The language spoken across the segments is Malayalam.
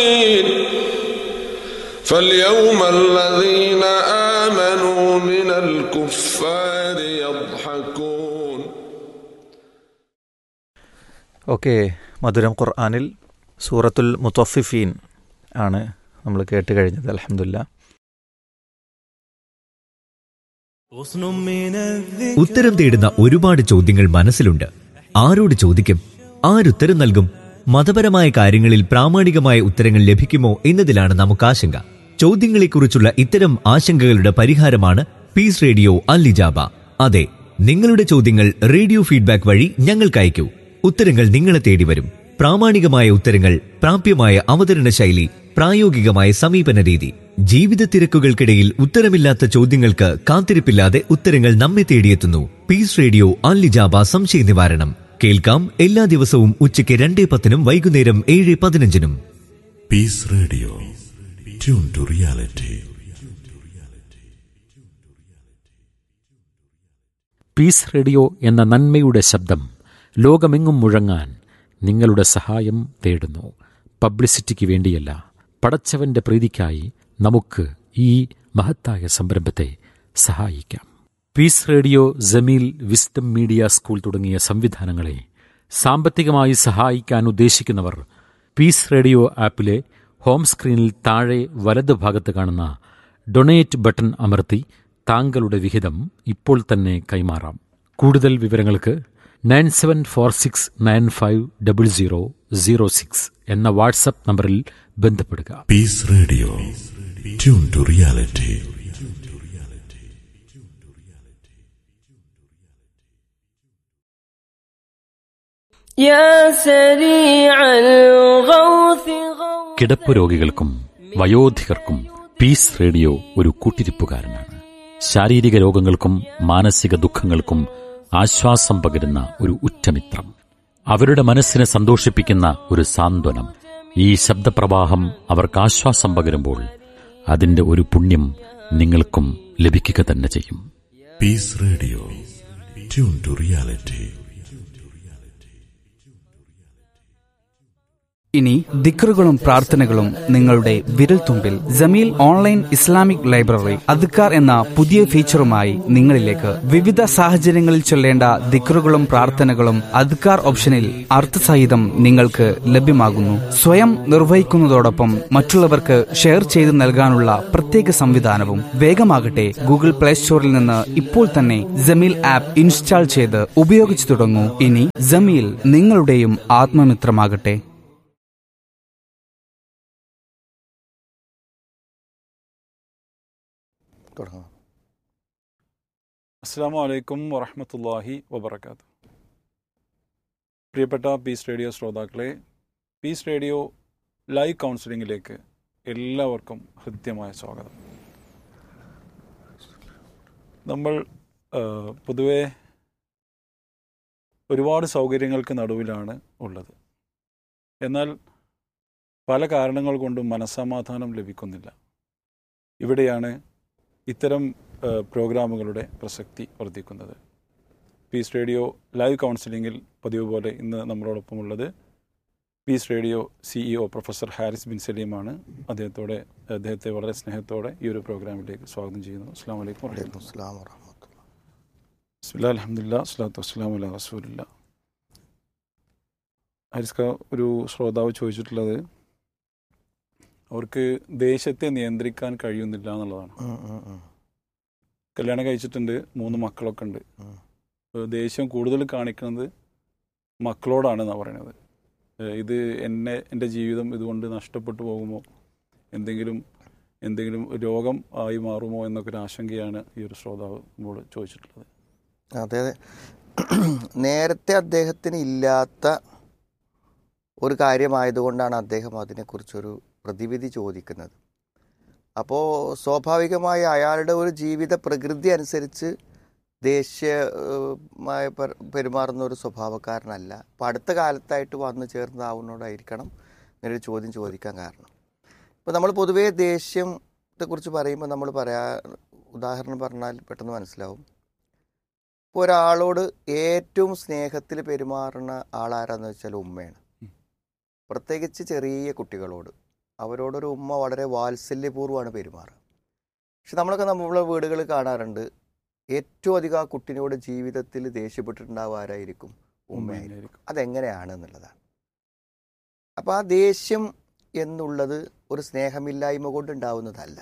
فاليوم الذين آمنوا من الكفار يضحكون ഓക്കെ മധുരം ഖുർആാനിൽ സൂറത്തുൽ മുത്തഫിഫീൻ ആണ് നമ്മൾ കേട്ട് കഴിഞ്ഞത് അലഹമില്ല ഉത്തരം തേടുന്ന ഒരുപാട് ചോദ്യങ്ങൾ മനസ്സിലുണ്ട് ആരോട് ചോദിക്കും ആരുത്തരം നൽകും മതപരമായ കാര്യങ്ങളിൽ പ്രാമാണികമായ ഉത്തരങ്ങൾ ലഭിക്കുമോ എന്നതിലാണ് നമുക്ക് ആശങ്ക ചോദ്യങ്ങളെക്കുറിച്ചുള്ള ഇത്തരം ആശങ്കകളുടെ പരിഹാരമാണ് പീസ് റേഡിയോ അല്ലിജാബ അതെ നിങ്ങളുടെ ചോദ്യങ്ങൾ റേഡിയോ ഫീഡ്ബാക്ക് വഴി ഞങ്ങൾക്ക് അയക്കൂ ഉത്തരങ്ങൾ നിങ്ങളെ തേടി വരും പ്രാമാണികമായ ഉത്തരങ്ങൾ പ്രാപ്യമായ അവതരണ ശൈലി പ്രായോഗികമായ സമീപന രീതി ജീവിത തിരക്കുകൾക്കിടയിൽ ഉത്തരമില്ലാത്ത ചോദ്യങ്ങൾക്ക് കാത്തിരിപ്പില്ലാതെ ഉത്തരങ്ങൾ നമ്മെ തേടിയെത്തുന്നു പീസ് റേഡിയോ അല്ലിജാബ സംശയ നിവാരണം കേൾക്കാം എല്ലാ ദിവസവും ഉച്ചയ്ക്ക് രണ്ടേ പത്തിനും വൈകുന്നേരം ഏഴ് പതിനഞ്ചിനും Peace Radio. Tune to reality. Peace radio എന്ന നന്മയുടെ ശബ്ദം ലോകമെങ്ങും മുഴങ്ങാൻ നിങ്ങളുടെ സഹായം തേടുന്നു പബ്ലിസിറ്റിക്ക് വേണ്ടിയല്ല പടച്ചവന്റെ പ്രീതിക്കായി നമുക്ക് ഈ മഹത്തായ സംരംഭത്തെ സഹായിക്കാം peace radio Jameel wisdom media school തുടങ്ങിയ സംവിധാനങ്ങളെ സാമ്പത്തികമായി സഹായിക്കാൻ ഉദ്ദേശിക്കുന്നവർ പീസ് റേഡിയോ ആപ്പിലെ ഹോം സ്ക്രീനിൽ താഴെ വലത് ഭാഗത്ത് കാണുന്ന ഡൊണേറ്റ് ബട്ടൺ അമർത്തി താങ്കളുടെ വിഹിതം ഇപ്പോൾ തന്നെ കൈമാറാം കൂടുതൽ വിവരങ്ങൾക്ക് nine seven four six nine five double zero zero six എന്ന വാട്സപ്പ് നമ്പറിൽ ബന്ധപ്പെടുക Peace Radio. Tune to reality. يا سريع الغوث غوث കിടപ്പ് രോഗികൾക്കും വയോധികർക്കും പീസ് റേഡിയോ ഒരു കൂട്ടിരിപ്പുകാരനാണ് ശാരീരിക രോഗങ്ങൾക്കും മാനസിക ദുഃഖങ്ങൾക്കും ആശ്വാസം പകരുന്ന ഒരു ഉറ്റമിത്രം അവരുടെ മനസ്സിനെ സന്തോഷിപ്പിക്കുന്ന ഒരു സാന്ത്വനം ഈ ശബ്ദപ്രവാഹം അവർക്ക് ആശ്വാസം പകരുമ്പോൾ അതിന്റെ ഒരു പുണ്യം നിങ്ങൾക്കും ലഭിക്കുക തന്നെ ചെയ്യും Peace Radio. Tune to reality. ഇനി ദിക്റുകളും പ്രാർത്ഥനകളും നിങ്ങളുടെ വിരൽത്തുമ്പിൽ ജമീൽ ഓൺലൈൻ ഇസ്ലാമിക് ലൈബ്രറി അദ്ക്കാർ എന്ന പുതിയ ഫീച്ചറുമായി നിങ്ങളിലേക്ക് വിവിധ സാഹചര്യങ്ങളിൽ ചൊല്ലേണ്ട ദിക്റുകളും പ്രാർത്ഥനകളും അദ്ക്കാർ ഓപ്ഷനിൽ അർത്ഥസഹിതം നിങ്ങൾക്ക് ലഭ്യമാകുന്നു സ്വയം നിർവഹിക്കുന്നതോടൊപ്പം മറ്റുള്ളവർക്ക് ഷെയർ ചെയ്ത് നൽകാനുള്ള പ്രത്യേക സംവിധാനവും വേഗമാകട്ടെ ഗൂഗിൾ പ്ലേ സ്റ്റോറിൽ നിന്ന് ഇപ്പോൾ തന്നെ ജമീൽ ആപ്പ് ഇൻസ്റ്റാൾ ചെയ്ത് ഉപയോഗിച്ചു തുടങ്ങൂ ഇനി ജമീൽ നിങ്ങളുടെയും ആത്മമിത്രമാകട്ടെ തുടങ്ങാം അസ്സാം വലൈക്കും വറഹമത്തല്ലാഹി വബർക്കാത്തു പ്രിയപ്പെട്ട പീസ് റേഡിയോ ശ്രോതാക്കളെ പീസ് റേഡിയോ ലൈവ് കൗൺസിലിങ്ങിലേക്ക് എല്ലാവർക്കും ഹൃദ്യമായ സ്വാഗതം നമ്മൾ ആ, പൊതുവെ ഒരുപാട് സൗകര്യങ്ങൾക്ക് നടുവിലാണ് ഉള്ളത് എന്നാൽ പല കാരണങ്ങൾ കൊണ്ടും മനസ്സമാധാനം ലഭിക്കുന്നില്ല ഇവിടെയാണ് ഇത്തരം ഏഹ്, പ്രോഗ്രാമുകളുടെ പ്രസക്തി വർദ്ധിക്കുന്നത് പീസ് റേഡിയോ ലൈവ് കൗൺസിലിങ്ങിൽ പതിവ് പോലെ ഇന്ന് നമ്മളോടൊപ്പമുള്ളത് peace radio CEO professor Haris bin സലീമാണ് അദ്ദേഹത്തോടെ അദ്ദേഹത്തെ വളരെ സ്നേഹത്തോടെ ഈ ഒരു പ്രോഗ്രാമിലേക്ക് സ്വാഗതം ചെയ്യുന്നു അസ്സാം വലൈക്കും വലൈക്കും വർഹമത്തുള്ള അസ്സലാം വറഹ്മത്തുള്ളാഹി. ബിസ്മില്ലാ അലഹമില്ല അസ്ലാത്തു വസ്സലാം അല റസൂലില്ല ഹാരിസ്ക ഒരു ശ്രോതാവ് ചോദിച്ചിട്ടുള്ളത് അവർക്ക് ദേശത്തെ നിയന്ത്രിക്കാൻ കഴിയുന്നില്ല എന്നുള്ളതാണ് ഉം, ഉം, ഉം. കല്യാണം കഴിച്ചിട്ടുണ്ട് മൂന്ന് മക്കളൊക്കെ ഉണ്ട് ഉം. ഏഹ് ദേഷ്യം കൂടുതൽ കാണിക്കുന്നത് മക്കളോടാണെന്നാണ് പറയുന്നത് ഏഹ് ഇത് എന്നെ എൻ്റെ ജീവിതം ഇതുകൊണ്ട് നഷ്ടപ്പെട്ടു പോകുമോ എന്തെങ്കിലും എന്തെങ്കിലും രോഗം ആയി മാറുമോ എന്നൊക്കെ ഒരു ആശങ്കയാണ് ഈ ഒരു ശ്രോതാവ് നമ്മോട് ചോദിച്ചിട്ടുള്ളത് അതെ അതെ നേരത്തെ അദ്ദേഹത്തിന് ഇല്ലാത്ത ഒരു കാര്യമായതുകൊണ്ടാണ് അദ്ദേഹം അതിനെക്കുറിച്ചൊരു പ്രതിവിധി ചോദിക്കുന്നത് അപ്പോൾ സ്വാഭാവികമായി അയാളുടെ ഒരു ജീവിത പ്രകൃതി അനുസരിച്ച് ദേഷ്യമായ പെർ- പെരുമാറുന്ന ഒരു സ്വഭാവക്കാരനല്ല അപ്പം അടുത്ത കാലത്തായിട്ട് വന്നു ചേർന്നതാവുന്നതോടായിരിക്കണം ഇങ്ങനെ ഒരു ചോദ്യം ചോദിക്കാൻ കാരണം ഇപ്പോൾ നമ്മൾ പൊതുവേ ദേഷ്യത്തെക്കുറിച്ച് പറയുമ്പോൾ നമ്മൾ പറയാ ഉദാഹരണം പറഞ്ഞാൽ പെട്ടെന്ന് മനസ്സിലാവും ഇപ്പോൾ ഒരാളോട് ഏറ്റവും സ്നേഹത്തിൽ പെരുമാറുന്ന ആളാരാന്ന് വെച്ചാൽ ഉമ്മയാണ് പ്രത്യേകിച്ച് ചെറിയ കുട്ടികളോട് അവരോടൊരു ഉമ്മ വളരെ വാത്സല്യപൂർവ്വമാണ് പെരുമാറുക പക്ഷെ നമ്മളൊക്കെ നമ്മളെ വീടുകളിൽ കാണാറുണ്ട് ഏറ്റവും അധികം ആ കുട്ടിനോട് ജീവിതത്തിൽ ദേഷ്യപ്പെട്ടിട്ടുണ്ടാവുക ആരായിരിക്കും ഉമ്മയായിരിക്കും അതെങ്ങനെയാണ് എന്നുള്ളതാണ് അപ്പോൾ ആ ദേഷ്യം എന്നുള്ളത് ഒരു സ്നേഹമില്ലായ്മ കൊണ്ട് ഉണ്ടാവുന്നതല്ല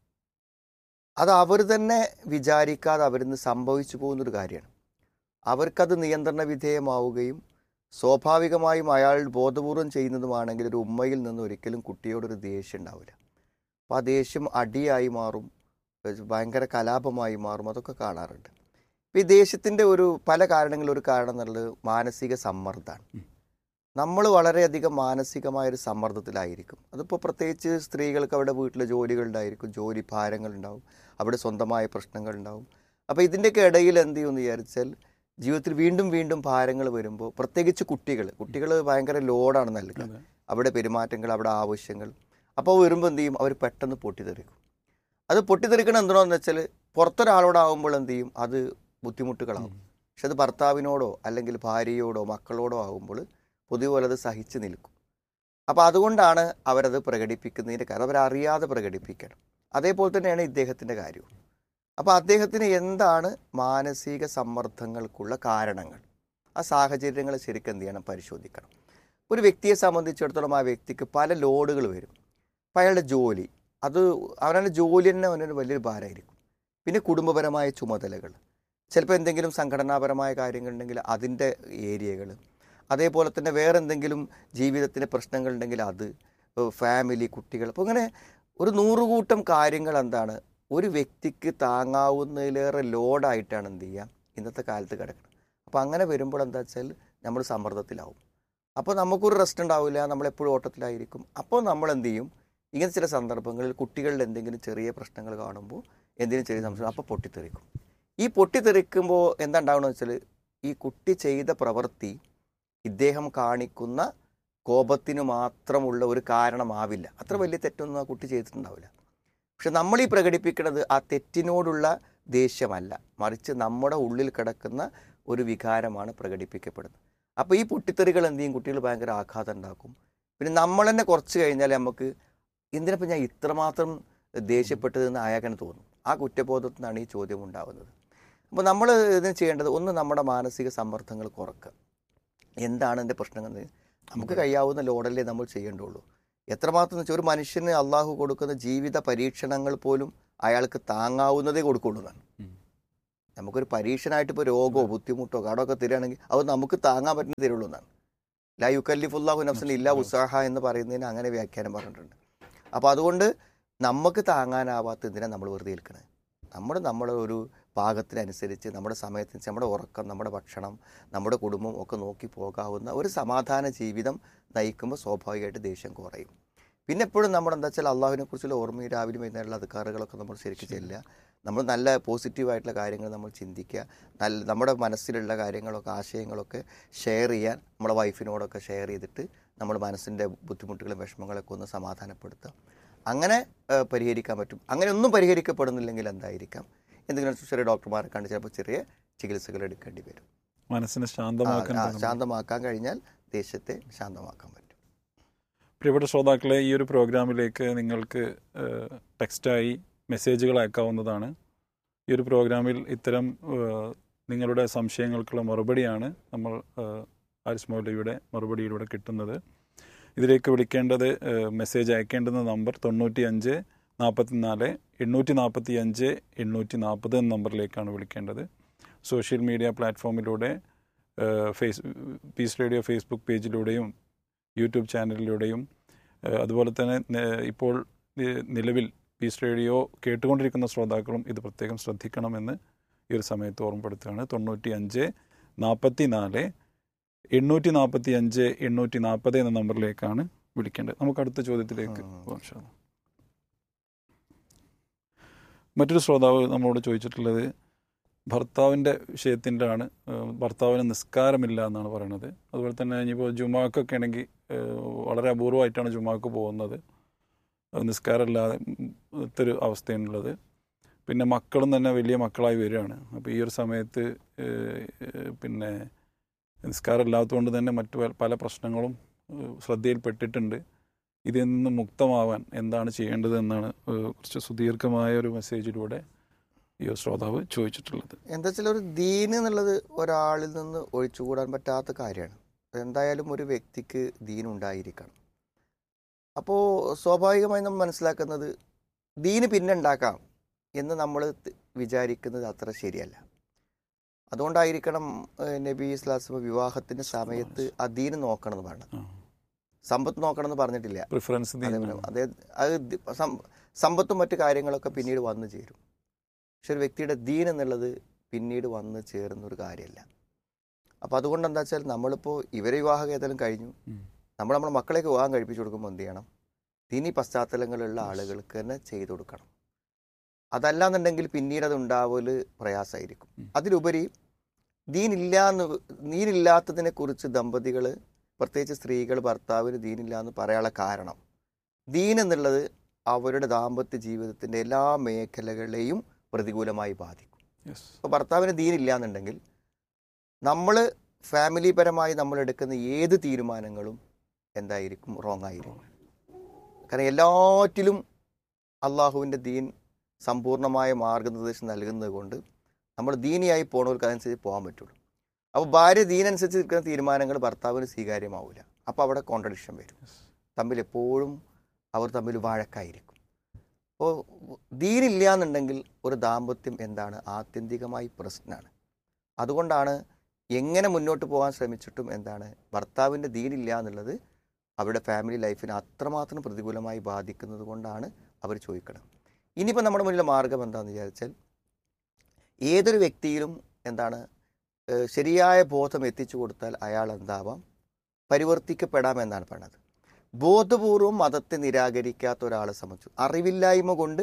അത് അവർ തന്നെ വിചാരിക്കാതെ അവരിന്ന് സംഭവിച്ചു പോകുന്നൊരു കാര്യമാണ് അവർക്കത് നിയന്ത്രണ വിധേയമാവുകയും സ്വാഭാവികമായും അയാൾ ബോധപൂർവം ചെയ്യുന്നതുമാണെങ്കിൽ ഒരു ഉമ്മയിൽ നിന്ന് ഒരിക്കലും കുട്ടിയോടൊരു ദേഷ്യം ഉണ്ടാവില്ല അപ്പോൾ ആ ദേഷ്യം അടിയായി മാറും ഭയങ്കര കലാപമായി മാറും അതൊക്കെ കാണാറുണ്ട് ഇപ്പോൾ ഈ ദേഷ്യത്തിൻ്റെ ഒരു പല കാരണങ്ങളിൽ ഒരു കാരണം എന്നുള്ളത് മാനസിക സമ്മർദ്ദമാണ് നമ്മൾ വളരെയധികം മാനസികമായൊരു സമ്മർദ്ദത്തിലായിരിക്കും അതിപ്പോൾ പ്രത്യേകിച്ച് സ്ത്രീകൾക്ക് അവിടെ വീട്ടിലെ ജോലികളുണ്ടായിരിക്കും ജോലി ഭാരങ്ങളുണ്ടാവും അവിടെ സ്വന്തമായ പ്രശ്നങ്ങളുണ്ടാവും അപ്പോൾ ഇതിൻ്റെയൊക്കെ ഇടയിൽ എന്ത് ചെയ്യുമെന്ന് വിചാരിച്ചാൽ ജീവിതത്തിൽ വീണ്ടും വീണ്ടും ഭാരങ്ങൾ വരുമ്പോൾ പ്രത്യേകിച്ച് കുട്ടികൾ കുട്ടികൾ ഭയങ്കര ലോഡാണ് നൽകുക അവിടെ പെരുമാറ്റങ്ങൾ അവിടെ ആവശ്യങ്ങൾ അപ്പോൾ വരുമ്പോൾ എന്ത് ചെയ്യും അവർ പെട്ടെന്ന് പൊട്ടിത്തെറിക്കും അത് പൊട്ടിത്തെറിക്കണം എന്തിനാന്ന് വെച്ചാൽ പുറത്തൊരാളോടാവുമ്പോൾ എന്ത് ചെയ്യും അത് ബുദ്ധിമുട്ടുകളാവും പക്ഷെ അത് ഭർത്താവിനോടോ അല്ലെങ്കിൽ ഭാര്യയോടോ മക്കളോടോ ആകുമ്പോൾ പൊതുവെ അത് സഹിച്ചു നിൽക്കും അപ്പോൾ അതുകൊണ്ടാണ് അവരത് പ്രകടിപ്പിക്കുന്നതിൻ്റെ കാര്യം അവരറിയാതെ പ്രകടിപ്പിക്കണം അതേപോലെ തന്നെയാണ് ഇദ്ദേഹത്തിൻ്റെ കാര്യവും അപ്പോൾ അദ്ദേഹത്തിന് എന്താണ് മാനസിക സമ്മർദ്ദങ്ങൾക്കുള്ള കാരണങ്ങൾ ആ സാഹചര്യങ്ങൾ ശരിക്കും എന്ത് ചെയ്യണം പരിശോധിക്കണം ഒരു വ്യക്തിയെ സംബന്ധിച്ചിടത്തോളം ആ വ്യക്തിക്ക് പല ലോഡുകൾ വരും അപ്പോൾ അയാളുടെ ജോലി അത് അവരുടെ ജോലി തന്നെ അവനൊരു വലിയൊരു ഭാരമായിരിക്കും പിന്നെ കുടുംബപരമായ ചുമതലകൾ ചിലപ്പോൾ എന്തെങ്കിലും സംഘടനാപരമായ കാര്യങ്ങളുണ്ടെങ്കിൽ അതിൻ്റെ ഏരിയകൾ അതേപോലെ തന്നെ വേറെ എന്തെങ്കിലും ജീവിതത്തിൻ്റെ പ്രശ്നങ്ങളുണ്ടെങ്കിൽ അത് ഫാമിലി കുട്ടികൾ അപ്പോൾ ഇങ്ങനെ ഒരു നൂറുകൂട്ടം കാര്യങ്ങൾ എന്താണ് ഒരു വ്യക്തിക്ക് താങ്ങാവുന്നതിലേറെ ലോഡായിട്ടാണ് എന്ത് ചെയ്യുക ഇന്നത്തെ കാലത്ത് കിടക്കുന്നത് അപ്പോൾ അങ്ങനെ വരുമ്പോൾ എന്താ വെച്ചാൽ നമ്മൾ സമ്മർദ്ദത്തിലാവും അപ്പോൾ നമുക്കൊരു റെസ്റ്റ് ഉണ്ടാവില്ല നമ്മളെപ്പോഴും ഓട്ടത്തിലായിരിക്കും അപ്പോൾ നമ്മൾ എന്ത് ചെയ്യും ഇങ്ങനെ ചില സന്ദർഭങ്ങളിൽ കുട്ടികളിൽ എന്തെങ്കിലും ചെറിയ പ്രശ്നങ്ങൾ കാണുമ്പോൾ എന്തെങ്കിലും ചെറിയ സംശയം അപ്പോൾ പൊട്ടിത്തെറിക്കും ഈ പൊട്ടിത്തെറിക്കുമ്പോൾ എന്താ ഉണ്ടാവണമെന്ന് വെച്ചാൽ ഈ കുട്ടി ചെയ്ത പ്രവൃത്തി ഇദ്ദേഹം കാണിക്കുന്ന കോപത്തിന് മാത്രമുള്ള ഒരു കാരണമാവില്ല അത്ര വലിയ തെറ്റൊന്നും ആ കുട്ടി ചെയ്തിട്ടുണ്ടാവില്ല പക്ഷെ നമ്മൾ ഈ പ്രകടിപ്പിക്കുന്നത് ആ തെറ്റിനോടുള്ള ദേഷ്യമല്ല മറിച്ച് നമ്മുടെ ഉള്ളിൽ കിടക്കുന്ന ഒരു വികാരമാണ് പ്രകടിപ്പിക്കപ്പെടുന്നത് അപ്പോൾ ഈ പൊട്ടിത്തെറികൾ എന്ത് ചെയ്യും കുട്ടികൾ ഭയങ്കര ആഘാതം ഉണ്ടാക്കും പിന്നെ നമ്മൾ തന്നെ കുറച്ച് കഴിഞ്ഞാൽ നമുക്ക് എന്തിനപ്പം ഞാൻ ഇത്രമാത്രം ദേഷ്യപ്പെട്ടതെന്ന് അയാൾക്കനെ തോന്നും ആ കുറ്റബോധത്തിൽ നിന്നാണ് ഈ ചോദ്യം ഉണ്ടാകുന്നത് അപ്പോൾ നമ്മൾ ഇതിന് ചെയ്യേണ്ടത് ഒന്ന് നമ്മുടെ മാനസിക സമ്മർദ്ദങ്ങൾ കുറക്കുക എന്താണ് എൻ്റെ പ്രശ്നങ്ങൾ നമുക്ക് കഴിയാവുന്ന ലോഡല്ലേ നമ്മൾ ചെയ്യേണ്ടുള്ളൂ എത്രമാത്രം വെച്ചാൽ ഒരു മനുഷ്യന് അള്ളാഹു കൊടുക്കുന്ന ജീവിത പരീക്ഷണങ്ങൾ പോലും അയാൾക്ക് താങ്ങാവുന്നതേ കൊടുക്കുള്ളൂ എന്നാണ് നമുക്കൊരു പരീക്ഷണമായിട്ട് ഇപ്പോൾ രോഗമോ ബുദ്ധിമുട്ടോ കടമൊക്കെ തരികയാണെങ്കിൽ അത് നമുക്ക് താങ്ങാൻ പറ്റുന്ന തരുള്ളൂ എന്നാണ് ലാ യുക്കല്ലിഫുല്ലാഹു നഫ്സൻ ഇല്ല ഉസാഹ എന്ന് പറയുന്നതിന് അങ്ങനെ വ്യാഖ്യാനം പറഞ്ഞിട്ടുണ്ട് അപ്പോൾ അതുകൊണ്ട് നമുക്ക് താങ്ങാനാവാത്ത എന്തിനാണ് നമ്മൾ വെറുതെ നിൽക്കുന്നത് നമ്മൾ നമ്മുടെ ഒരു പാകത്തിനനുസരിച്ച് നമ്മുടെ സമയത്തനുസരിച്ച് നമ്മുടെ ഉറക്കം നമ്മുടെ ഭക്ഷണം നമ്മുടെ കുടുംബം ഒക്കെ നോക്കി പോകാവുന്ന ഒരു സമാധാന ജീവിതം നയിക്കുമ്പോൾ സ്വാഭാവികമായിട്ട് ദേഷ്യം കുറയും പിന്നെ എപ്പോഴും നമ്മുടെ എന്താ വെച്ചാൽ അള്ളാഹുവിനെ കുറിച്ചുള്ള ഓർമ്മയും രാവിലെ വൈകുന്നേരമുള്ള അധികാറുകളൊക്കെ നമ്മൾ ശരിക്കും ചെല്ലുക നമ്മൾ നല്ല പോസിറ്റീവായിട്ടുള്ള കാര്യങ്ങൾ നമ്മൾ ചിന്തിക്കുക നല്ല നമ്മുടെ മനസ്സിലുള്ള കാര്യങ്ങളൊക്കെ ആശയങ്ങളൊക്കെ ഷെയർ ചെയ്യാൻ നമ്മുടെ വൈഫിനോടൊക്കെ ഷെയർ ചെയ്തിട്ട് നമ്മുടെ മനസ്സിൻ്റെ ബുദ്ധിമുട്ടുകളും വിഷമങ്ങളൊക്കെ ഒന്ന് സമാധാനപ്പെടുത്തുക അങ്ങനെ ഏഹ്, പരിഹരിക്കാൻ പറ്റും അങ്ങനെ ഒന്നും പരിഹരിക്കപ്പെടുന്നില്ലെങ്കിൽ എന്തായിരിക്കാം എന്തെങ്കിലും ചെറിയ ഡോക്ടർമാരെ കണ്ട് ചിലപ്പോൾ ചെറിയ ചികിത്സകൾ എടുക്കേണ്ടി വരും മനസ്സിനെ ആ, ശാന്തമാക്കാൻ ആ, തുടങ്ങും. ശാന്തമാക്കാൻ കഴിഞ്ഞാൽ ദേഷ്യത്തെ ശാന്തമാക്കാൻ പറ്റും പ്രിയപ്പെട്ട ശ്രോതാക്കളെ ഈ ഒരു പ്രോഗ്രാമിലേക്ക് നിങ്ങൾക്ക് ഏഹ്, ടെക്സ്റ്റായി മെസ്സേജുകൾ അയക്കാവുന്നതാണ് ഈ ഒരു പ്രോഗ്രാമിൽ ഇത്തരം ഏഹ്, നിങ്ങളുടെ സംശയങ്ങൾക്കുള്ള മറുപടിയാണ് നമ്മൾ ഏഹ്, ആരിസ് മൗലവിയുടെ മറുപടിയിലൂടെ കിട്ടുന്നത് ഇതിലേക്ക് വിളിക്കേണ്ടത് ഏഹ്, മെസ്സേജ് അയക്കേണ്ടുന്ന നമ്പർ തൊണ്ണൂറ്റി അഞ്ച് നാൽപ്പത്തി നാല് എണ്ണൂറ്റി നാൽപ്പത്തി അഞ്ച് എണ്ണൂറ്റി നാൽപ്പത് എന്ന നമ്പറിലേക്കാണ് വിളിക്കേണ്ടത് സോഷ്യൽ മീഡിയ പ്ലാറ്റ്ഫോമിലൂടെ ഏഹ്, ഫേസ് പീസ് റേഡിയോ ഫേസ്ബുക്ക് പേജിലൂടെയും യൂട്യൂബ് ചാനലിലൂടെയും ഏഹ്, അതുപോലെ തന്നെ നെ- ഇപ്പോൾ നി- നിലവിൽ പീസ് റേഡിയോ കേട്ടുകൊണ്ടിരിക്കുന്ന ശ്രോതാക്കളും ഇത് പ്രത്യേകം ശ്രദ്ധിക്കണമെന്ന് ഈ ഒരു സമയത്ത് ഓർമ്മപ്പെടുത്തുകയാണ് തൊണ്ണൂറ്റി അഞ്ച് നാൽപ്പത്തി നാല് എണ്ണൂറ്റി നാൽപ്പത്തി അഞ്ച് എണ്ണൂറ്റി നാൽപ്പത് എന്ന നമ്പറിലേക്കാണ് വിളിക്കേണ്ടത് നമുക്ക് അടുത്ത ചോദ്യത്തിലേക്ക് പോകാം ഇൻഷാ അല്ലാ. മറ്റൊരു ശ്രോതാവ് നമ്മളോട് ചോദിച്ചിട്ടുള്ളത് ഭർത്താവിൻ്റെ വിഷയത്തിൻ്റെയാണ് ഏഹ് ഭർത്താവിന് നിസ്കാരമില്ല എന്നാണ് പറയുന്നത് അതുപോലെ തന്നെ ഇനിയിപ്പോൾ ജുമാക്കൊക്കെ ആണെങ്കിൽ ഏഹ് വളരെ അപൂർവമായിട്ടാണ് ജുമാക്ക് പോകുന്നത് ഏഹ് നിസ്കാരമില്ലാതെ ഒരു അവസ്ഥയാണുള്ളത് പിന്നെ മക്കളും തന്നെ വലിയ മക്കളായി വരികയാണ് അപ്പോൾ ഈ ഒരു സമയത്ത് ഏഹ് ഏഹ് പിന്നെ നിസ്കാരമില്ലാത്തതുകൊണ്ട് തന്നെ മറ്റു പല- പല പ്രശ്നങ്ങളും ഏഹ് ശ്രദ്ധയിൽപ്പെട്ടിട്ടുണ്ട് ഇതിൽ നിന്ന് മുക്തമാവാൻ എന്താണ് ചെയ്യേണ്ടത് എന്നാണ് ഏഹ്, കുറച്ച് സുദീർഘമായ ഒരു മെസ്സേജിലൂടെ ഈ ഒരു ശ്രോതാവ് ചോദിച്ചിട്ടുള്ളത് എന്താ വെച്ചാൽ ഒരു ദീൻ എന്നുള്ളത് ഒരാളിൽ നിന്ന് ഒഴിച്ചുകൂടാൻ പറ്റാത്ത കാര്യമാണ് എന്തായാലും ഒരു വ്യക്തിക്ക് ദീൻ ഉണ്ടായിരിക്കണം അപ്പോൾ സ്വാഭാവികമായി നമ്മൾ മനസ്സിലാക്കുന്നത് ദീന് പിന്നെ ഉണ്ടാക്കാം എന്ന് നമ്മൾ വിചാരിക്കുന്നത് അത്ര ശരിയല്ല അതുകൊണ്ടായിരിക്കണം ഏഹ്, നബി ഇസ്ലാസ്മ വിവാഹത്തിൻ്റെ സമയത്ത് ആ ദീന് നോക്കണം എന്ന് പറഞ്ഞത് ആ. സമ്പത്ത് നോക്കണം എന്ന് പറഞ്ഞിട്ടില്ല പ്രിഫറൻസ് അതേപോലെ അതേ അത് ദി- സം- സമ്പത്തും മറ്റു കാര്യങ്ങളൊക്കെ പിന്നീട് വന്നു ചേരും പക്ഷെ ഒരു വ്യക്തിയുടെ ദീൻ എന്നുള്ളത് പിന്നീട് വന്ന് ചേരുന്ന ഒരു കാര്യമല്ല അപ്പോൾ അതുകൊണ്ട് എന്താ വെച്ചാൽ നമ്മളിപ്പോൾ ഇവരെ വിവാഹം ഏതായാലും കഴിഞ്ഞു ഉം. നമ്മൾ നമ്മുടെ മക്കളെയൊക്കെ വിവാഹം കഴിപ്പിച്ചു കൊടുക്കുമ്പോൾ എന്ത് ചെയ്യണം ദീനി പശ്ചാത്തലങ്ങളുള്ള ആളുകൾക്ക് തന്നെ ചെയ്തു കൊടുക്കണം അതല്ലാന്നുണ്ടെങ്കിൽ പിന്നീട് അത് ഉണ്ടാവല് പ്രയാസമായിരിക്കും ഉം. അതിലുപരി ദീനില്ലാന്ന് ദീനില്ലാത്തതിനെ കുറിച്ച് ദമ്പതികൾ പ്രത്യേകിച്ച് സ്ത്രീകൾ ഭർത്താവിന് ദീനില്ല എന്ന് പറയാനുള്ള കാരണം ദീൻ എന്നുള്ളത് അവരുടെ ദാമ്പത്യ ജീവിതത്തിൻ്റെ എല്ലാ മേഖലകളെയും പ്രതികൂലമായി ബാധിക്കും യെസ് ഇപ്പോൾ ഭർത്താവിന് ദീനില്ല എന്നുണ്ടെങ്കിൽ നമ്മൾ ഫാമിലി പരമായി നമ്മൾ എടുക്കുന്ന ഏത് തീരുമാനങ്ങളും എന്തായിരിക്കും റോങ് ആയിരിക്കും കാരണം എല്ലാറ്റിലും അള്ളാഹുവിൻ്റെ ദീൻ സമ്പൂർണ്ണമായ മാർഗനിർദ്ദേശം നൽകുന്നത് കൊണ്ട് നമ്മൾ ദീനിയായി പോണവർക്ക് അതനുസരിച്ച് പോകാൻ പറ്റുള്ളൂ അപ്പോൾ ഭാര്യ ദീനനുസരിച്ച് നിൽക്കുന്ന തീരുമാനങ്ങൾ ഭർത്താവിന് സ്വീകാര്യമാവില്ല അപ്പോൾ അവിടെ കോൺട്രഡിക്ഷൻ വരും തമ്മിൽ എപ്പോഴും അവർ തമ്മിൽ വഴക്കായിരിക്കും അപ്പോൾ ദീനില്ല എന്നുണ്ടെങ്കിൽ ഒരു ദാമ്പത്യം എന്താണ് ആത്യന്തികമായി പ്രശ്നമാണ് അതുകൊണ്ടാണ് എങ്ങനെ മുന്നോട്ട് പോകാൻ ശ്രമിച്ചിട്ടും എന്താണ് ഭർത്താവിൻ്റെ ദീനില്ല എന്നുള്ളത് അവരുടെ ഫാമിലി ലൈഫിനെ അത്രമാത്രം പ്രതികൂലമായി ബാധിക്കുന്നത് കൊണ്ടാണ് അവർ ചോദിക്കുന്നത് ഇനിയിപ്പോൾ നമ്മുടെ മുന്നിലെ മാർഗം എന്താണെന്ന് വിചാരിച്ചാൽ ഏതൊരു വ്യക്തിയിലും എന്താണ് ഏഹ് ശരിയായ ബോധം എത്തിച്ചു കൊടുത്താൽ അയാൾ എന്താവാം പരിവർത്തിക്കപ്പെടാം എന്നാണ് പറയുന്നത് ബോധപൂർവം മതത്തെ നിരാകരിക്കാത്ത ഒരാളെ സംബന്ധിച്ചു അറിവില്ലായ്മ കൊണ്ട്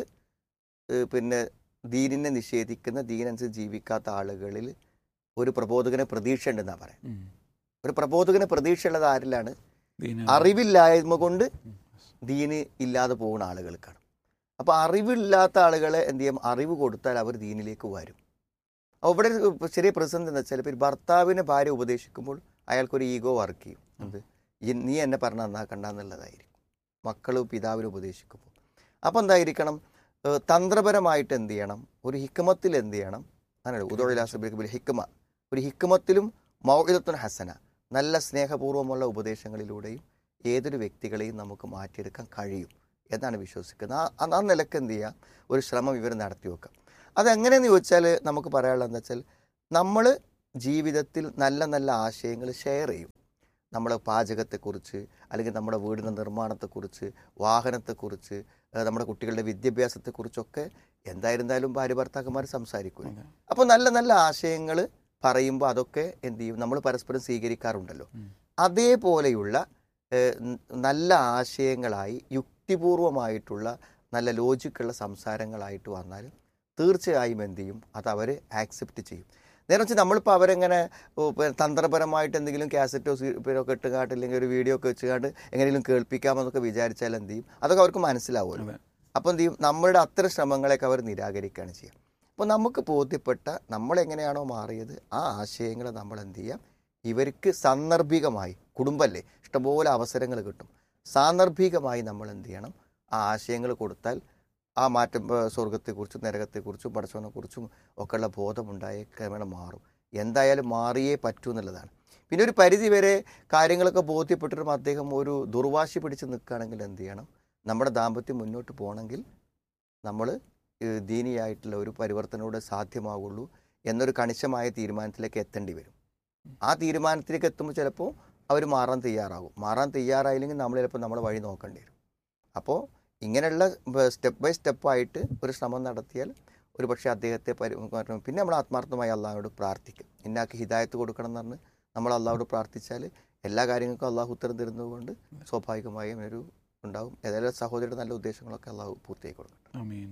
ഏഹ് പിന്നെ ദീനിനെ നിഷേധിക്കുന്ന ദീനനുസരിച്ച് ജീവിക്കാത്ത ആളുകളിൽ ഒരു പ്രബോധകന് പ്രതീക്ഷ ഉണ്ടെന്നാണ് പറയാം ഉം. ഒരു പ്രബോധകന് പ്രതീക്ഷയുള്ളത് ആരിലാണ് ദീന- അറിവില്ലായ്മ കൊണ്ട് ദീന് ഇല്ലാതെ പോകുന്ന ആളുകൾക്കാണ് അപ്പോൾ അറിവില്ലാത്ത ആളുകളെ എന്ത് ചെയ്യും അറിവ് കൊടുത്താൽ അവർ ദീനിലേക്ക് വരും അപ്പോൾ ഇവിടെ ഒരു ചെറിയ പ്രതിസന്ധി എന്ന് വെച്ചാൽ ഇപ്പോൾ ഭർത്താവിനെ ഭാര്യ ഉപദേശിക്കുമ്പോൾ അയാൾക്കൊരു ഈഗോ വർക്ക് ചെയ്യും എന്ത് ഈ- നീ എന്നെ പറഞ്ഞ നന്നാക്കണ്ട എന്നുള്ളതായിരിക്കും മക്കൾ പിതാവിനെ ഉപദേശിക്കുമ്പോൾ അപ്പോൾ എന്തായിരിക്കണം ഏഹ് തന്ത്രപരമായിട്ട് എന്ത് ചെയ്യണം ഒരു ഹിക്കമത്തിൽ എന്ത് ചെയ്യണം അങ്ങനെ ഉദോഴിലാസബിൽ ഹിക്കമ ഒരു ഹിക്കമത്തിലും മൗഇദത്തുൻ ഹസന നല്ല സ്നേഹപൂർവ്വമുള്ള ഉപദേശങ്ങളിലൂടെയും ഏതൊരു വ്യക്തികളെയും നമുക്ക് മാറ്റിയെടുക്കാൻ കഴിയും എന്നാണ് വിശ്വസിക്കുന്നത് ആ ആ- ആ നിലക്ക് എന്ത് ചെയ്യുക ഒരു ശ്രമം ഇവർ നടത്തി വെക്കാം അതെങ്ങനെയെന്ന് ചോദിച്ചാൽ നമുക്ക് പറയാനുള്ളത് എന്താ വെച്ചാൽ നമ്മൾ ജീവിതത്തിൽ നല്ല നല്ല ആശയങ്ങൾ ഷെയർ ചെയ്യും നമ്മുടെ പാചകത്തെക്കുറിച്ച് അല്ലെങ്കിൽ നമ്മുടെ വീടിൻ്റെ നിർമ്മാണത്തെക്കുറിച്ച് വാഹനത്തെക്കുറിച്ച് ഏഹ് നമ്മുടെ കുട്ടികളുടെ വിദ്യാഭ്യാസത്തെക്കുറിച്ചൊക്കെ എന്തായിരുന്നാലും ഭാര്യ ഭർത്താക്കന്മാർ സംസാരിക്കും അതെ. അപ്പോൾ നല്ല നല്ല ആശയങ്ങൾ പറയുമ്പോൾ അതൊക്കെ എന്ത് ചെയ്യും നമ്മൾ പരസ്പരം സ്വീകരിക്കാറുണ്ടല്ലോ ഉം. അതേപോലെയുള്ള ഏഹ്, ന- നല്ല ആശയങ്ങളായി യുക്തിപൂർവമായിട്ടുള്ള നല്ല ലോജിക്കുള്ള സംസാരങ്ങളായിട്ട് വന്നാൽ തീർച്ചയായും എന്ത് ചെയ്യും അത് അവർ ആക്സെപ്റ്റ് ചെയ്യും നേരെ വെച്ച് നമ്മളിപ്പോൾ അവരെങ്ങനെ ഓ, ഇപ്പൊ തന്ത്രപരമായിട്ട് എന്തെങ്കിലും കാസറ്റോ ഒക്കെ ഇട്ടുകാട്ട് അല്ലെങ്കിൽ ഒരു വീഡിയോ ഒക്കെ വെച്ചുകാണ്ട് എങ്ങനെയെങ്കിലും കേൾപ്പിക്കാമെന്നൊക്കെ വിചാരിച്ചാൽ എന്ത് ചെയ്യും അതൊക്കെ അവർക്ക് മനസ്സിലാവുമല്ലോ അതെ. അപ്പോൾ എന്ത് ചെയ്യും നമ്മളുടെ അത്തരം ശ്രമങ്ങളെയൊക്കെ അവർ നിരാകരിക്കുകയാണ് ചെയ്യുക അപ്പോൾ നമുക്ക് ബോധ്യപ്പെട്ട നമ്മളെങ്ങനെയാണോ മാറിയത് ആ ആശയങ്ങൾ നമ്മൾ എന്ത് ചെയ്യാം ഇവർക്ക് സാന്ദർഭികമായി കുടുംബമല്ലേ ഇഷ്ടംപോലെ അവസരങ്ങൾ കിട്ടും സാന്ദർഭികമായി നമ്മൾ എന്ത് ചെയ്യണം ആ ആശയങ്ങൾ കൊടുത്താൽ ആ മാറ്റം ഏഹ്, സ്വർഗത്തെക്കുറിച്ചും നരകത്തെക്കുറിച്ചും പടച്ചവനെക്കുറിച്ചും ഒക്കെയുള്ള ബോധമുണ്ടായ ക്രമേണ മാറും എന്തായാലും മാറിയേ പറ്റൂ എന്നുള്ളതാണ് പിന്നെ ഒരു പരിധി വരെ കാര്യങ്ങളൊക്കെ ബോധ്യപ്പെട്ടിട്ടും അദ്ദേഹം ഒരു ദുർവാശി പിടിച്ച് നിൽക്കുകയാണെങ്കിൽ എന്ത് ചെയ്യണം നമ്മുടെ ദാമ്പത്യം മുന്നോട്ട് പോകണമെങ്കിൽ നമ്മൾ ദീനിയായിട്ടുള്ള ഒരു പരിവർത്തനോടെ സാധ്യമാവുള്ളൂ എന്നൊരു കണിശമായ തീരുമാനത്തിലേക്ക് എത്തേണ്ടി വരും ആ തീരുമാനത്തിലേക്ക് എത്തുമ്പോൾ ചിലപ്പോൾ അവർ മാറാൻ തയ്യാറാകും മാറാൻ തയ്യാറായില്ലെങ്കിൽ നമ്മൾ ചിലപ്പോൾ നമ്മുടെ വഴി നോക്കേണ്ടി വരും അപ്പോൾ ഇങ്ങനെയുള്ള സ്റ്റെപ്പ് ബൈ സ്റ്റെപ്പായിട്ട് ഒരു ശ്രമം നടത്തിയാൽ ഒരു പക്ഷേ അദ്ദേഹത്തെ പരി മാറ്റം- പിന്നെ നമ്മൾ ആത്മാർത്ഥമായി അള്ളാഹുവോട് പ്രാർത്ഥിക്കും ഇന്നാക്ക് ഹിദായത്ത് കൊടുക്കണം എന്ന് പറഞ്ഞ് നമ്മൾ അള്ളാഹുവോട് പ്രാർത്ഥിച്ചാൽ എല്ലാ കാര്യങ്ങൾക്കും അള്ളാഹു ഉത്തരം തരുന്നതുകൊണ്ട് സ്വാഭാവികമായും ഒരു ഉണ്ടാവും ഏതായാലും സഹോദരിയുടെ നല്ല ഉദ്ദേശങ്ങളൊക്കെ അള്ളാഹു പൂർത്തിയാക്കി കൊടുക്കും അമീൻ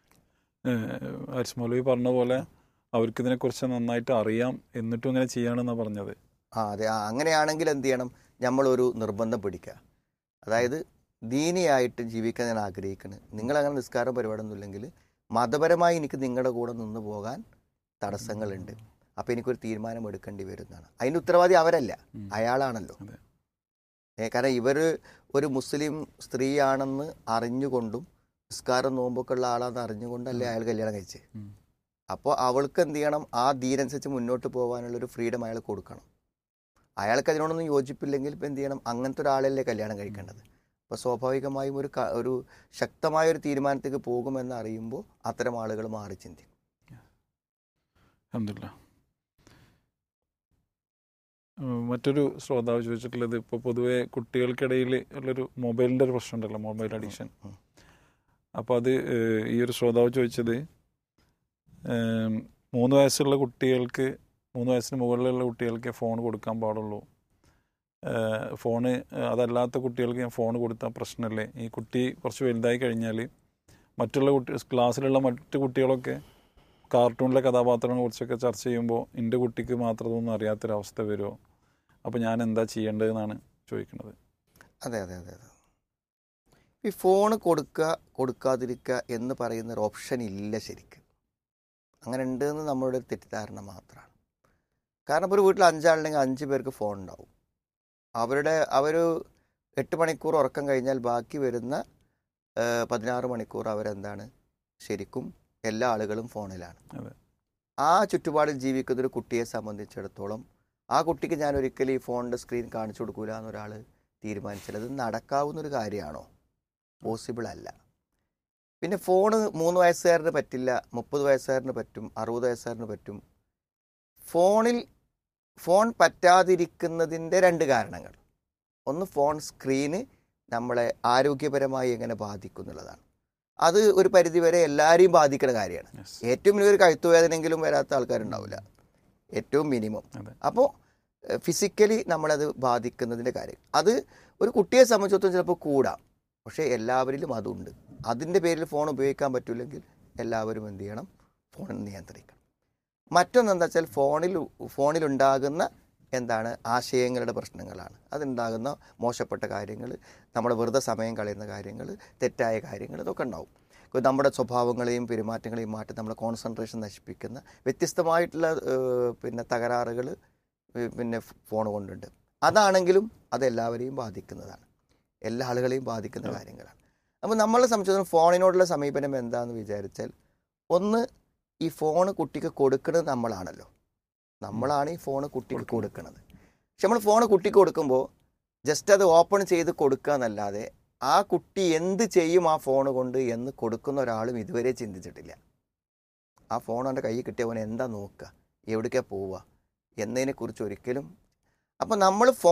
ഹരിസ് മൗലവി പറഞ്ഞ പോലെ അവർക്ക് ഇതിനെക്കുറിച്ച് നന്നായിട്ട് അറിയാം എന്നിട്ടും ഇങ്ങനെ ചെയ്യാണെന്നാണ് പറഞ്ഞത് ആ അതെ ആ അങ്ങനെയാണെങ്കിൽ എന്ത് ചെയ്യണം നമ്മളൊരു നിർബന്ധം പിടിക്കുക അതായത് ദീനിയായിട്ട് ജീവിക്കാൻ ഞാൻ ആഗ്രഹിക്കുന്നത് നിങ്ങളങ്ങനെ നിസ്കാരം പരിപാടിയൊന്നും ഇല്ലെങ്കിൽ മതപരമായി എനിക്ക് നിങ്ങളുടെ കൂടെ നിന്ന് പോകാൻ തടസ്സങ്ങളുണ്ട് അപ്പോൾ എനിക്കൊരു തീരുമാനം എടുക്കേണ്ടി വരുന്നതാണ് അതിൻ്റെ ഉത്തരവാദി അവരല്ല ഉം. അയാളാണല്ലോ അതെ. ഏ, കാരണം ഇവർ ഒരു മുസ്ലിം സ്ത്രീയാണെന്ന് അറിഞ്ഞുകൊണ്ടും നിസ്കാരം നോമ്പൊക്കെ ഉള്ള ആളാണെന്ന് അറിഞ്ഞുകൊണ്ടല്ലേ അയാൾ കല്യാണം കഴിച്ചത് ഉം. അപ്പോൾ അവൾക്ക് എന്ത് ചെയ്യണം ആ ദീനനുസരിച്ച് മുന്നോട്ട് പോകാനുള്ള ഒരു ഫ്രീഡം അയാൾ കൊടുക്കണം അയാൾക്ക് അതിനോടൊന്നും യോജിപ്പില്ലെങ്കിൽ ഇപ്പം എന്ത് ചെയ്യണം അങ്ങനത്തെ ഒരാളല്ലേ കല്യാണം കഴിക്കേണ്ടത് അപ്പോൾ സ്വാഭാവികമായും ഒരു ക- ഒരു ശക്തമായ ഒരു തീരുമാനത്തേക്ക് പോകുമെന്ന് അറിയുമ്പോൾ അത്തരം ആളുകൾ മാറി ചിന്തിക്കും അൽഹംദുലില്ലാ ഉം, മറ്റൊരു ശ്രോതാവ് ചോദിച്ചിട്ടുള്ളത് ഇപ്പോൾ പൊതുവെ കുട്ടികൾക്കിടയിൽ ഉള്ളൊരു മൊബൈലിൻ്റെ ഒരു പ്രശ്നമുണ്ടല്ലോ മൊബൈൽ അഡിക്ഷൻ ഉം. അപ്പോൾ അത് ഏഹ്, ഈ ഒരു ശ്രോതാവ് ചോദിച്ചത് ഏം, മൂന്ന് വയസ്സുള്ള കുട്ടികൾക്ക് മൂന്ന് വയസ്സിന് മുകളിലുള്ള കുട്ടികൾക്ക് ഫോൺ കൊടുക്കാൻ പാടുള്ളൂ ഏഹ്, ഫോണ് ഏഹ്, അതല്ലാത്ത കുട്ടികൾക്ക് ഞാൻ ഫോൺ കൊടുത്താൽ പ്രശ്നമല്ലേ ഈ കുട്ടി കുറച്ച് വലുതായി കഴിഞ്ഞാൽ മറ്റുള്ള കുട്ടി ക്ലാസ്സിലുള്ള മറ്റു കുട്ടികളൊക്കെ കാർട്ടൂണിലെ കഥാപാത്രങ്ങളെ കുറിച്ചൊക്കെ ചർച്ച ചെയ്യുമ്പോൾ എൻ്റെ കുട്ടിക്ക് മാത്രം ഇതൊന്നും അറിയാത്തൊരവസ്ഥ വരുമോ അപ്പോൾ ഞാൻ എന്താ ചെയ്യേണ്ടതെന്നാണ് ചോദിക്കുന്നത് അതെ അതെ അതെ അതെ ഈ ഫോൺ കൊടുക്കുക കൊടുക്കാതിരിക്കുക എന്ന് പറയുന്ന ഒരു ഓപ്ഷൻ ഇല്ല ശരിക്കും അങ്ങനെ ഉണ്ട് എന്ന് നമ്മളുടെ ഒരു തെറ്റിദ്ധാരണ മാത്രമാണ് കാരണം ഇപ്പോൾ ഒരു വീട്ടിൽ അഞ്ചാളുണ്ടെങ്കിൽ അഞ്ച് പേർക്ക് ഫോൺ ഉണ്ടാവും അവരുടെ അവർ എട്ട് മണിക്കൂർ ഉറക്കം കഴിഞ്ഞാൽ ബാക്കി വരുന്ന ആ, പതിനാറ് മണിക്കൂർ അവരെന്താണ് ശരിക്കും എല്ലാ ആളുകളും ഫോണിലാണ് അതെ. ആ ചുറ്റുപാടിൽ ജീവിക്കുന്ന ഒരു കുട്ടിയെ സംബന്ധിച്ചിടത്തോളം ആ കുട്ടിക്ക് ഞാൻ ഒരിക്കലും ഈ ഫോണിൻ്റെ സ്ക്രീൻ കാണിച്ചു കൊടുക്കൂല എന്നൊരാൾ തീരുമാനിച്ചാൽ അത് നടക്കാവുന്ന ഒരു കാര്യമാണോ പോസിബിൾ അല്ല പിന്നെ ഫോണ് മൂന്ന് വയസ്സുകാരന് പറ്റില്ല മുപ്പത് വയസ്സുകാരന് പറ്റും അറുപത് വയസ്സുകാരന് പറ്റും ഫോണിൽ ഫോൺ പറ്റാതിരിക്കുന്നതിൻ്റെ രണ്ട് കാരണങ്ങൾ ഒന്ന് ഫോൺ സ്ക്രീന് നമ്മളെ ആരോഗ്യപരമായി എങ്ങനെ ബാധിക്കും എന്നുള്ളതാണ് അത് ഒരു പരിധിവരെ എല്ലാവരെയും ബാധിക്കുന്ന കാര്യമാണ് Yes. ഏറ്റവും വലിയ ഒരു കഴുത്തുവേദനെങ്കിലും വരാത്ത ആൾക്കാരുണ്ടാവില്ല ഏറ്റവും മിനിമം അതെ. അപ്പോൾ ഫിസിക്കലി നമ്മളത് ബാധിക്കുന്നതിൻ്റെ കാര്യം അത് ഒരു കുട്ടിയെ സംബന്ധിച്ചിടത്തോളം ചിലപ്പോൾ കൂടാം പക്ഷേ എല്ലാവരിലും അതുണ്ട് അതിൻ്റെ പേരിൽ ഫോൺ ഉപയോഗിക്കാൻ പറ്റില്ലെങ്കിൽ എല്ലാവരും എന്ത് ചെയ്യണം ഫോൺ നിയന്ത്രിക്കണം മറ്റൊന്നെന്താ വെച്ചാൽ ഫോണിൽ ഫോണിലുണ്ടാകുന്ന എന്താണ് ആശയങ്ങളുടെ പ്രശ്നങ്ങളാണ് അതുണ്ടാകുന്ന മോശപ്പെട്ട കാര്യങ്ങൾ നമ്മൾ വെറുതെ സമയം കളയുന്ന കാര്യങ്ങൾ തെറ്റായ കാര്യങ്ങൾ ഇതൊക്കെ ഉണ്ടാവും ഇപ്പൊ നമ്മുടെ സ്വഭാവങ്ങളെയും പെരുമാറ്റങ്ങളെയും മാറ്റി നമ്മുടെ കോൺസെൻട്രേഷൻ നശിപ്പിക്കുന്ന വ്യത്യസ്തമായിട്ടുള്ള ഏഹ്, പിന്നെ തകരാറുകൾ പിന്നെ ഫോൺ കൊണ്ടുണ്ട് അതാണെങ്കിലും അത് എല്ലാവരെയും ബാധിക്കുന്നതാണ് എല്ലാ ആളുകളെയും ബാധിക്കുന്ന കാര്യങ്ങളാണ് അപ്പോൾ നമ്മളെ സംബന്ധിച്ചിടത്തോളം ഫോണിനോടുള്ള സമീപനം എന്താണെന്ന് വിചാരിച്ചാൽ ഒന്ന് ഈ ഫോൺ കുട്ടിക്ക് കൊടുക്കുന്നത് നമ്മളാണല്ലോ നമ്മളാണ് ഈ ഫോൺ കുട്ടിക്ക് കൊടുക്കുന്നത് പക്ഷെ നമ്മൾ ഫോൺ കുട്ടിക്ക് കൊടുക്കുമ്പോൾ ജസ്റ്റ് അത് ഓപ്പൺ ചെയ്ത് കൊടുക്കുക എന്നല്ലാതെ ആ കുട്ടി എന്ത് ചെയ്യും ആ ഫോൺ കൊണ്ട് എന്ന് കൊടുക്കുന്ന ഒരാളും ഇതുവരെ ചിന്തിച്ചിട്ടില്ല ആ ഫോൺ അവൻ്റെ കയ്യിൽ കിട്ടിയവൻ എന്താ നോക്കുക എവിടേക്കാ പോവുക എന്നതിനെക്കുറിച്ച് ഒരിക്കലും അപ്പം നമ്മൾ